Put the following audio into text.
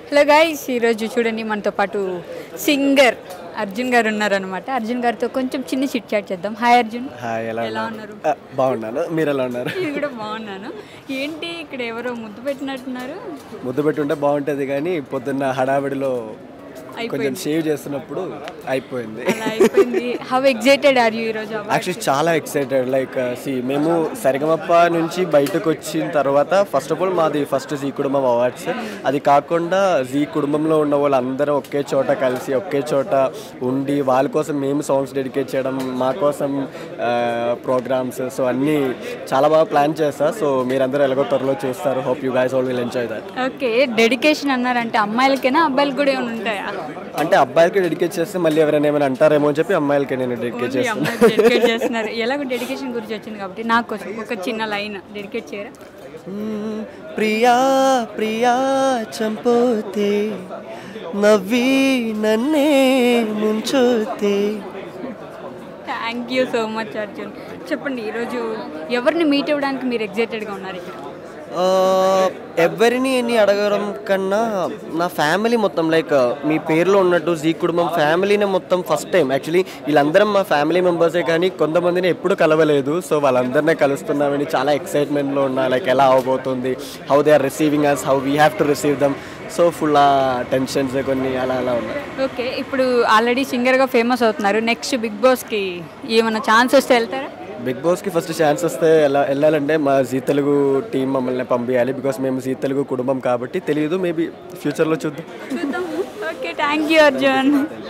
Hello guys ఈరోజు చూడండి మనతో పాటు సింగర్ అర్జున్ గారు ఉన్నారనమాట అర్జున్ గారితో కొంచెం చిన్న చిట్ చాట్ చేద్దాం హాయ్ అర్జున్ హాయ్ ఎలా ఎలా ఉన్నారు ఉన్నారు ఆ, బాగున్నాను మీరు ఎలా ఉన్నారు నేను కూడా బాగున్నాను ఏంటి ఇక్కడ ఎవరో ముద్దు పెట్టినట్టున్నారు ముద్దు పెట్టుంటే బాగుంటుంది కానీ పొద్దున్న హడావిడిలో కొంచెం అయిపోయింది షేవ్ చేస్తున్నప్పుడు అయిపోయింది అలా అయిపోయింది హౌ ఎగ్జైటెడ్ ఆర్ యూ ఈరోజు award? యాక్చువల్లీ చాలా ఎక్సైటెడ్ లైక్ సి మేము సరిగమప్ప నుంచి బయటకు వచ్చిన తర్వాత ఫస్ట్ ఆఫ్ ఆల్ మాది ఫస్ట్ జీ కుటుంబం అవార్డ్స్ అది కాకుండా జీ కుటుంబంలో ఉన్న వాళ్ళందరూ ఒకే చోట కలిసి ఒకే చోట ఉండి వాళ్ళ కోసం మేము సాంగ్స్ డెడికేట్ చేయడం మా కోసం ప్రోగ్రామ్స్ సో అన్నీ చాలా బాగా ప్లాన్ చేస్తా సో మీరందరూ ఎలాగో త్వరలో చూస్తారు hope you guys all will enjoy that okay dedication అన్నారంటే అమ్మాయిలకైనా అబ్బాయిలకి కూడా ఏమైనా ఉంటాయా అంటే అబ్బాయిలకి డెడికేట్ చేస్తే మళ్ళీ ఎవరైనా ఏమైనా అంటారేమో అని చెప్పి అమ్మాయిలకి నేను డెడికేట్ ఓన్లీ చేస్తాను అమ్మాయిలకి డెడికేట్ చేస్తున్నారు ఎలాగో డెడికేషన్ గురించి వచ్చింది కాబట్టి నాకు కోసం ఒక చిన్న లైన్ డెడికేట్ చేయరా మ్మ్. ప్రియా ప్రియా చంపోతే నవ్వి నన్నే ముంచోతే thank you so much Arjun చెప్పండి ఈరోజు ఎవరిని మీట్ అవ్వడానికి మీరు ఎగ్జైటెడ్గా ఉన్నారు ఇక్కడ ఆ, ఎవరిని అని అడగడం కన్నా నా ఫ్యామిలీ మొత్తం లైక్ మీ పేరులో ఉన్నట్టు జీ కుటుంబం ఫ్యామిలీనే మొత్తం ఫస్ట్ టైం యాక్చువల్లీ వీళ్ళందరం మా ఫ్యామిలీ మెంబర్సే కానీ కొంతమందిని ఎప్పుడు కలవలేదు సో వాళ్ళందరినీ కలుస్తున్నామని చాలా ఎక్సైట్మెంట్లో ఉన్నా లైక్ ఎలా అవబోతుంది how they are receiving us how we have to receive them so full ఆ టెన్షన్స్ కొన్ని అలా అలా ఉన్నాయి ఓకే ఇప్పుడు ఆల్రెడీ సింగర్గా ఫేమస్ అవుతున్నారు నెక్స్ట్ బిగ్ బాస్కి ఏమైనా ఛాన్స్ వస్తే వెళ్తారా బిగ్ బాస్కి ఫస్ట్ ఛాన్స్ వస్తే ఎలా వెళ్ళాలంటే మా జీ తెలుగు టీం మమ్మల్ని పంపించాలి బికాస్ మేము జీ తెలుగు కుటుంబం కాబట్టి తెలియదు మేబీ ఫ్యూచర్లో చూద్దాం చూద్దాం ఓకే థ్యాంక్ యూ అర్జున్